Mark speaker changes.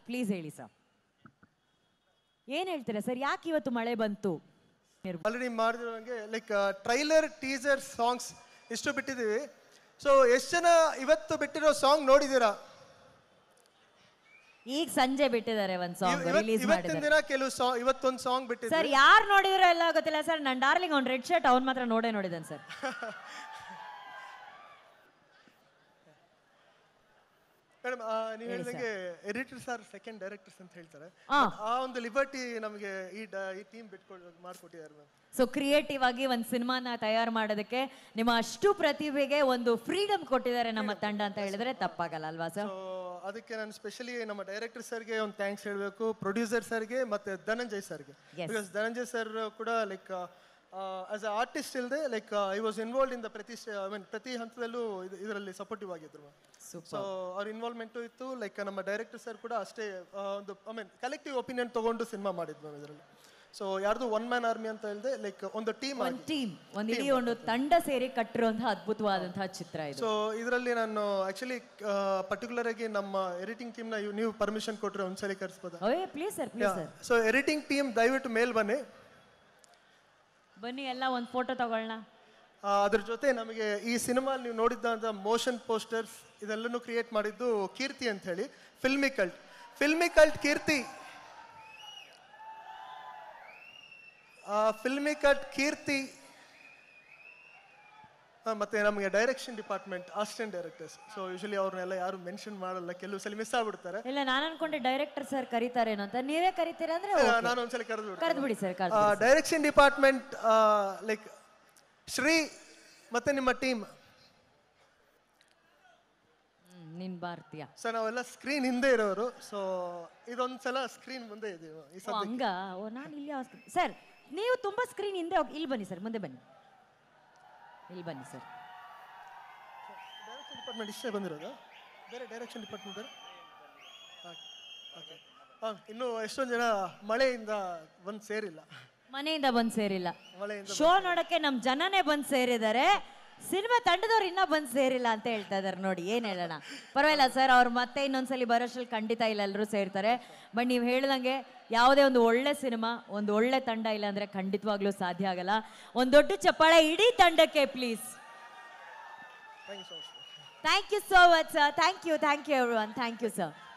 Speaker 1: Please ಹೇಳಿ sir ಏನ್ ಹೇಳ್ತೀರಾ ಸರ್ ಯಾಕೆ ಇವತ್ತು ಮಳೆ ಬಂತು
Speaker 2: ಆಲ್ರೆಡಿ ಮಾಡಿದಿರೋಂಗೆ ಲೈಕ್ ಟ್ರೈಲರ್ ಟೀಸರ್ ಸಾಂಗ್ಸ್ ಇಷ್ಟು ಬಿಟ್ಟಿದ್ದೀವಿ ಸೊ ಎಷ್ಟು ಜನ ಇವತ್ತು ಬಿಟ್ಟಿರೋ ಸಾಂಗ್ ನೋಡಿದ್ದೀರಾ
Speaker 1: ಈಗ ಸಂಜೆ ಬಿಟ್ಟಿದ್ದಾರೆ ಒಂದ್ ಸಾಂಗ್
Speaker 2: ಇವ-
Speaker 1: ರಿಲೀಸ್
Speaker 2: ಇವತ್ತಿನ
Speaker 1: ಮಾಡಿದ್ದಾರೆ
Speaker 2: ದಿನ ಕೆಲವು ಸಾಂಗ್ ಇವತ್ತೊಂದು ಸಾಂಗ್
Speaker 1: ಸರ್
Speaker 2: ಬಿಟ್ಟಿದ್ದೀವಿ
Speaker 1: ಯಾರು ನೋಡಿದ್ರೋ ಎಲ್ಲ ಗೊತ್ತಿಲ್ಲ ಸರ್ ನನ್ನ ಡಾರ್ಲಿಂಗ್ ಅವ್ನ್ ರೆಡ್ ಶರ್ಟ್ ಅವ್ನ್ ಮಾತ್ರ ನೋಡೇ ನೋಡಿದಾನೆ ಸರ್
Speaker 2: ಮೇಡಮ್ ನೀವು ಹೇಳಿದಂಗೆ ಎಡಿಟರ್ಸ್ ಆರ್ ಸೆಕೆಂಡ್ ಡೈರೆಕ್ಟರ್ಸ್ ಅಂತ ಹೇಳ್ತಾರೆ
Speaker 1: ಆ.
Speaker 2: But ಆ ಒಂದು ಲಿಬರ್ಟಿ ನಮಗೆ ಈ ಡ- ಈ ಟೀಮ್ ಬಿಟ್ಕೊಳ್ ಮಾಡ್ಕೊಟ್ಟಿದ್ದಾರೆ ಮ್ಯಾಮ್
Speaker 1: ಸೊ ಕ್ರಿಯೇಟಿವ್ ಆಗಿ ಒಂದು ಸಿನಿಮಾನ ತಯಾರು ಮಾಡೋದಕ್ಕೆ ನಿಮ್ಮ ಅಷ್ಟು ಪ್ರತಿಭೆಗೆ ಒಂದು ಫ್ರೀಡಮ್ ಕೊಟ್ಟಿದ್ದಾರೆ ನಮ್ಮ ತಂಡ ಅಂತ ಹೇಳಿದ್ರೆ ತಪ್ಪಾಗಲ್ಲ ಅಲ್ವಾ ಸರ್
Speaker 2: ಸೊ ಅದಕ್ಕೆ ನಾನು ಸ್ಪೆಷಲಿ ನಮ್ಮ ಡೈರೆಕ್ಟರ್ ಸರ್ಗೆ ಒಂದು ಥ್ಯಾಂಕ್ಸ್ ಹೇಳಬೇಕು ಪ್ರೊಡ್ಯೂಸರ್ ಸರ್ಗೆ ಮತ್ತೆ ಧನಂಜಯ್ ಸರ್ಗೆ
Speaker 1: Yes.
Speaker 2: ಬಿಕಾಸ್ ಧನಂಜಯ್ ಸರ್ ಕೂಡ ಲೈಕ್ ಆಸ್ ಅ ಆರ್ಟಿಸ್ಟ್ ಇಲ್ಲದೆ like I was involve in the ಪ್ರತಿ ಐ ಮೀನ್ ಪ್ರತಿ ಹಂತದಲ್ಲೂ ಇದರಲ್ಲಿ ಸಪೋರ್ಟಿವ್ ಆಗಿದ್ರು ಸೊ ಅವ್ರ ಇನ್ವಾಲ್ವ್ಮೆಂಟು ಇತ್ತು ಲೈಕ್ ನಮ್ಮ ಡೈರೆಕ್ಟರ್ ಸರ್ ಕೂಡ ಅಷ್ಟೇ ಆ, ಒಂದು ಐ ಮೀನ್ ಕಲೆಕ್ಟಿವ್ ಒಪಿನಿಯನ್ ತಗೊಂಡು ಸಿನಿಮಾ ಮಾಡಿದ್ವಿ ಇದರಲ್ಲಿ ಸೊ ಯಾರ್ದು ಒನ್ ಮ್ಯಾನ್ ಆರ್ಮಿ ಅಂತ ಹೇಳಿದೆ ಲೈಕ್ ಒಂದು ಟೀಮ್
Speaker 1: ಒಂದು ಟೀಮ್ ಒಂದು ಇಡೀ ಒಂದು ತಂಡ ಸೇರಿ ಕಟ್ಟಿರುವಂತಹ ಅದ್ಭುತವಾದಂತಹ ಚಿತ್ರ ಇದು
Speaker 2: ಸೊ ಇದರಲ್ಲಿ ನಾನು ಆಕ್ಚುಲಿ ಪರ್ಟಿಕ್ಯುಲರ್ ಆಗಿ ನಮ್ಮ ಎಡಿಟಿಂಗ್ ಟೀಮ್ನ ನೀವು ಪರ್ಮಿಷನ್ ಕೊಟ್ಟರೆ ಒಂದ್ಸಲಿ ಕರೆಸ್ಬೋದಾ
Speaker 1: ಓಯ್ please sir please sir
Speaker 2: so editing team ದಯವಿಟ್ಟು ಮೇಲ್ ಬನ್ನಿ
Speaker 1: ಬನ್ನಿ ಎಲ್ಲ ಒಂದು ಫೋಟೋ ತಗೊಳ್ಳೋಣ
Speaker 2: ಆ, ಅದ್ರ ಜೊತೆ ನಮಗೆ ಈ ಸಿನಿಮಾ ನೀವು ನೋಡಿದ್ದಂಥ ಮೋಷನ್ ಪೋಸ್ಟರ್ಸ್ ಇದೆಲ್ಲನೂ ಕ್ರಿಯೇಟ್ ಮಾಡಿದ್ದು ಕೀರ್ತಿ ಅಂತ ಹೇಳಿ filmy cult filmy cult Keerthi filmy cult Keerthi ಆ, ಮತ್ತೆ ನಮಗೆ direction department assistant directors so usually ಅವ್ರನ್ನೆಲ್ಲ ಯಾರು ಮೆನ್ಷನ್ ಮಾಡಲ್ಲ ಕೆಲವು ಸಲ ಮಿಸ್ ಆಗ್ಬಿಡ್ತಾರೆ
Speaker 1: ಇಲ್ಲ ನಾನು ಅನ್ಕೊಂಡೆ ಡೈರೆಕ್ಟರ್ ಸರ್ ಕರೀತಾರೇನೋ ಅಂತ ನೀವೇ ಕರಿತೀರಾ ಅಂದ್ರೆ
Speaker 2: ಆ, ನಾನು ಒಂದ್ಸಲ ಕರೆದು
Speaker 1: ಕರೆದು ಬಿಡಿ ಸರ್ ಕರೆದು
Speaker 2: ಡೈರೆಕ್ಷನ್ ಡಿಪಾರ್ಟ್ಮೆಂಟ್ ಲೈಕ್ ಶ್ರೀ ಮತ್ತೆ ನಿಮ್ಮ ಟೀಮ್
Speaker 1: ನಿನ್ ಭಾರತೀಯ
Speaker 2: ಸೊ ನಾವೆಲ್ಲ ಸ್ಕ್ರೀನ್ ಹಿಂದೆ ಇರೋರು ಸೊ ಇದೊಂದ್ಸಲ ಸ್ಕ್ರೀನ್ ಮುಂದೆ ಇದೀವಿ ಈ
Speaker 1: ಓ ಹಂಗ ಓ ನಾನು ಇಲ್ಲಿ ಸರ್ ನೀವು ತುಂಬಾ ಸ್ಕ್ರೀನ್ ಹಿಂದೆ ಹೋಗಿ ಇಲ್ಲಿ ಬನ್ನಿ ಸರ್ ಮುಂದೆ ಬನ್ನಿ ಇಲ್ಲಿ ಬನ್ನಿ ಸರ್
Speaker 2: ಡೈರೆಕ್ಷನ್ ಡಿಪಾರ್ಟ್ಮೆಂಟ್ ಇಷ್ಟೇ ಬಂದಿರೋದು ಬೇರೆ ಡೈರೆಕ್ಷನ್ ಡಿಪಾರ್ಟ್ಮೆಂಟ್ ಬೇರೆ ಓಕೆ ಹಾಂ ಇನ್ನು ಎಷ್ಟೊಂದು ಜನ ಮಳೆಯಿಂದ ಬಂದು ಸೇರಿಲ್ಲ
Speaker 1: ಮನೆಯಿಂದ ಬಂದ್ ಸೇರಿಲ್ಲ
Speaker 2: ಮಳೆಯಿಂದ
Speaker 1: ಶೋ ನೋಡಕ್ಕೆ ನಮ್ ಜನನೇ ಬಂದ್ ಸೇರಿದ್ದಾರೆ ಸಿನಿಮಾ ತಂಡದವ್ರು ಇನ್ನ ಬಂದ್ ಸೇರಿಲ್ಲ ಅಂತ ಹೇಳ್ತಾ ಇದಾರೆ ನೋಡಿ ಏನ್ ಹೇಳೋಣ ಪರವಾಗಿಲ್ಲ ಸರ್ ಅವ್ರು ಮತ್ತೆ ಇನ್ನೊಂದ್ಸಲಿ ಬರೋಷ್ಟ್ರಲ್ಲಿ ಖಂಡಿತ ಇಲ್ಲ ಎಲ್ಲರೂ ಸೇರ್ತಾರೆ ಬಟ್ ನೀವು ಹೇಳ್ದಂಗೆ ಯಾವುದೇ ಒಂದು ಒಳ್ಳೆ ಸಿನಿಮಾ ಒಂದು ಒಳ್ಳೆ ತಂಡ ಇಲ್ಲ ಅಂದ್ರೆ ಖಂಡಿತವಾಗ್ಲೂ ಸಾಧ್ಯ ಆಗಲ್ಲ ಒಂದ್ ದೊಡ್ಡ ಚಪ್ಪಾಳೆ ಇಡೀ ತಂಡಕ್ಕೆ please
Speaker 2: thank you so much
Speaker 1: thank you so much sir thank you thank you everyone thank you sir